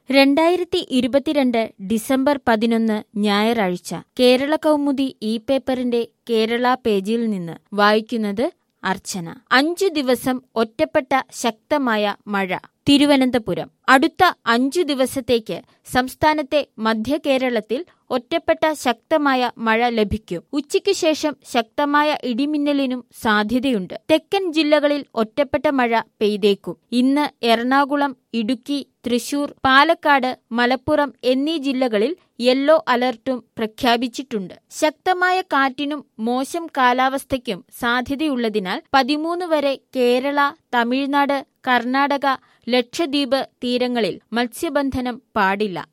രണ്ടായിരത്തി ഇരുപത്തിരണ്ട് ഡിസംബർ പതിനൊന്ന് ഞായറാഴ്ച കേരള കൗമുദി ഇ പേപ്പറിന്റെ കേരള പേജിൽ നിന്ന് വായിക്കുന്നത് അർച്ചന അഞ്ചു ദിവസം ഒറ്റപ്പെട്ട ശക്തമായ മഴ തിരുവനന്തപുരം അടുത്ത അഞ്ചു ദിവസത്തേക്ക് സംസ്ഥാനത്തെ മധ്യ കേരളത്തിൽ ഒറ്റപ്പെട്ട ശക്തമായ മഴ ലഭിക്കും ഉച്ചയ്ക്ക് ശേഷം ശക്തമായ ഇടിമിന്നലിനും സാധ്യതയുണ്ട് തെക്കൻ ജില്ലകളിൽ ഒറ്റപ്പെട്ട മഴ പെയ്തേക്കും ഇന്ന് എറണാകുളം ഇടുക്കി തൃശൂർ പാലക്കാട് മലപ്പുറം എന്നീ ജില്ലകളിൽ യെല്ലോ അലർട്ടും പ്രഖ്യാപിച്ചിട്ടുണ്ട് ശക്തമായ കാറ്റിനും മോശം കാലാവസ്ഥയ്ക്കും സാധ്യതയുള്ളതിനാൽ പതിമൂന്ന് വരെ കേരള തമിഴ്നാട് കർണാടക ലക്ഷദ്വീപ് തീരങ്ങളിൽ മത്സ്യബന്ധനം പാടില്ല